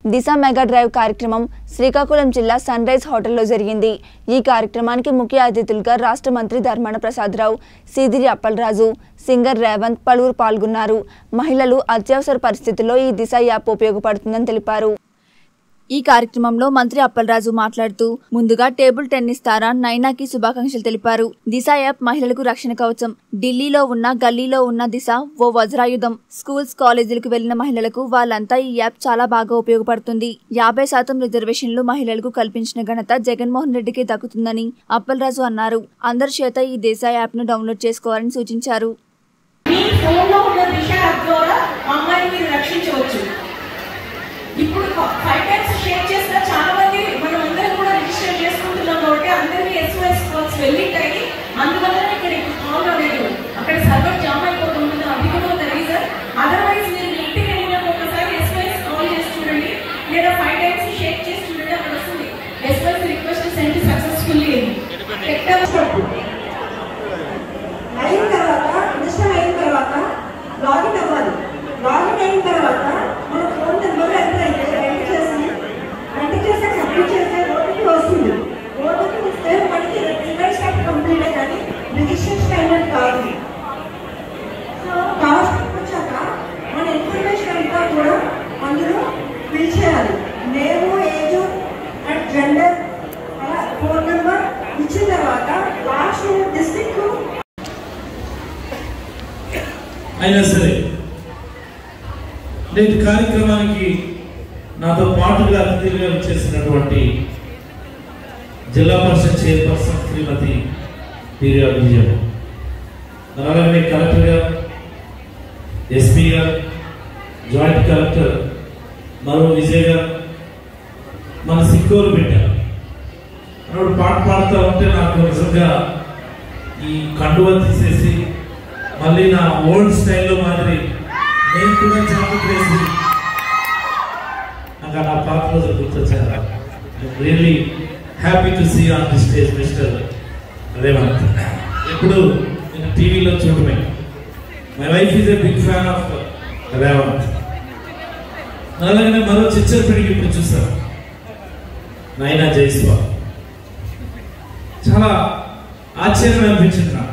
దిశ mega drive కార్యక్రమం శ్రీకాకుళం జిల్లా sun rise హోటల్లో జరిగింది ఈ కార్యక్రమానికి ముఖ్య అతిథులుగా రాష్ట్ర మంత్రి ధర్మాన ప్రసాదరావు సీదిరి అప్పలరాజు సింగర్ రేవంత్ పలువురు పాల్గొన్నారు మహిళలు అత్యవసర పరిస్థితుల్లో ఈ దిశ యాప్ ఉపయోగపడుతుందని తెలిపారు ఈ కార్యక్రమంలో మంత్రి అప్పలరాజు మాట్లాడుతూ ముందుగా టేబుల్ టెన్నిస్ తార నైనాకి శుభాకాంక్షలు తెలిపారు దిశ యాప్ మహిళలకు రక్షణ కవచం ఢిల్లీలో ఉన్న గల్లీలో ఉన్న దిశ ఓ వజ్రాయుధం స్కూల్స్ కాలేజీలకు వెళ్లిన మహిళలకు వాళ్ళంతా ఈ యాప్ చాలా బాగా ఉపయోగపడుతుంది యాభై శాతం రిజర్వేషన్లు మహిళలకు కల్పించిన ఘనత జగన్మోహన్ రెడ్డికి దక్కుతుందని అప్పలరాజు అన్నారు అందరి చేత ఈ దిశ యాప్ ను డౌన్లోడ్ చేసుకోవాలని సూచించారు మీ ఫోన్లో ఉన్న దిశ యాప్ ద్వారా అమ్మాయిని మీరు రక్షించవచ్చు ఇప్పుడు ఫైవ్ టైమ్స్ షేర్ చేసిన చాలా మంది మనం అందరం కూడా రిజిస్టర్ చేసుకుంటున్నాం కాబట్టి అందరికీ ఎస్ఓఎస్ కాల్స్ వెళ్ళింటాయి అందువల్ల ఇక్కడ ఇప్పుడు కాల్ రాలేదు అక్కడ సర్వర్ జామ్ అయిపోతుంది అది కూడా ఒక రీజన్ అదర్వైజ్ మీరు మీ ఇంటికి వెళ్ళినాక ఒకసారి ఎస్ఓఎస్ కాల్ చేసి చూడండి లేదా ఫైవ్ టైమ్స్ షేర్ చేసి చూడండి అక్కడ వస్తుంది ఎస్ఓఎస్ రిక్వెస్ట్ సెండ్ సక్సెస్ఫుల్లీ అయిన తర్వాత ఇన్స్టాల్ అయిన తర్వాత లాగిన్ అవ్వాలి లాగిన్ అయిన తర్వాత మన ఫోన్ నెంబర్ ఎంటర్ అయితే ఎంటర్ చేసి ఎంటర్ చేస్తే సబ్మిట్ చేస్తే ఓటీపీ వస్తుంది ఓటీపీ ఇస్తే మనకి రిజల్ట్స్ అయితే కంప్లీట్ కానీ రిజిస్ట్రేషన్ అయినట్టు కాదు సో కాస్ట్ వచ్చాక మన ఇన్ఫర్మేషన్ అంతా కూడా అందులో ఫిల్ చేయాలి నేము ఏజ్ అండ్ జెండర్ అలా ఫోన్ నెంబర్ ఇచ్చిన తర్వాత లాస్ట్ డిస్ట్రిక్ట్ అయినా సరే నేటి కార్యక్రమానికి నాతో పాటుగా అతిథిగా చేసినటువంటి జిల్లా పరిషత్ చైర్పర్సన్ శ్రీమతి తీరియా విజయం అలాగే కలెక్టర్ గారు ఎస్పీ గారు జాయింట్ కలెక్టర్ మరో విజయ్ గారు మన సిక్కోలు పెట్టారు అప్పుడు పాట పాడుతూ ఉంటే నాకు నిజంగా ఈ కండువ తీసేసి మళ్ళీ నా ఓల్డ్ స్టైల్లో మాదిరి నేను కూడా జాకెట్ వేసి నాకు నా పాత రోజులు గుర్తొచ్చారు really happy to see on the stage Mr Revanth ఎప్పుడు నేను టీవీలో చూడమే my wife is a big fan of Revanth అలాగే మరో చిచ్చరపిడికి ఇప్పుడు చూసాను నైనా జైస్వాల్ చాలా ఆశ్చర్యం అనిపించింది నాకు